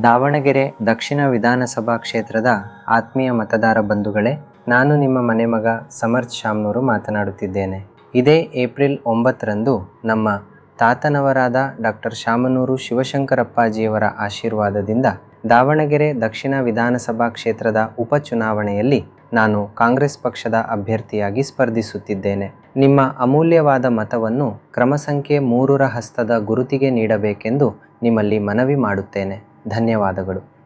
ದಾವಣಗೆರೆ ದಕ್ಷಿಣ ವಿಧಾನಸಭಾ ಕ್ಷೇತ್ರದ ಆತ್ಮೀಯ ಮತದಾರ ಬಂಧುಗಳೇ ನಾನು ನಿಮ್ಮ ಮನೆ ಮಗ ಸಮರ್ಥ್ ಶಾಮ್ನೂರು ಮಾತನಾಡುತ್ತಿದ್ದೇನೆ ಇದೇ ಏಪ್ರಿಲ್ ಒಂಬತ್ತರಂದು ನಮ್ಮ ತಾತನವರಾದ ಡಾಕ್ಟರ್ ಶಾಮನೂರು ಶಿವಶಂಕರಪ್ಪಾಜಿಯವರ ಆಶೀರ್ವಾದದಿಂದ ದಾವಣಗೆರೆ ದಕ್ಷಿಣ ವಿಧಾನಸಭಾ ಕ್ಷೇತ್ರದ ಉಪಚುನಾವಣೆಯಲ್ಲಿ ನಾನು ಕಾಂಗ್ರೆಸ್ ಪಕ್ಷದ ಅಭ್ಯರ್ಥಿಯಾಗಿ ಸ್ಪರ್ಧಿಸುತ್ತಿದ್ದೇನೆ ನಿಮ್ಮ ಅಮೂಲ್ಯವಾದ ಮತವನ್ನು ಕ್ರಮ ಸಂಖ್ಯೆ ಮೂರರ ಹಸ್ತದ ಗುರುತಿಗೆ ನೀಡಬೇಕೆಂದು ನಿಮ್ಮಲ್ಲಿ ಮನವಿ ಮಾಡುತ್ತೇನೆ ಧನ್ಯವಾದಗಳು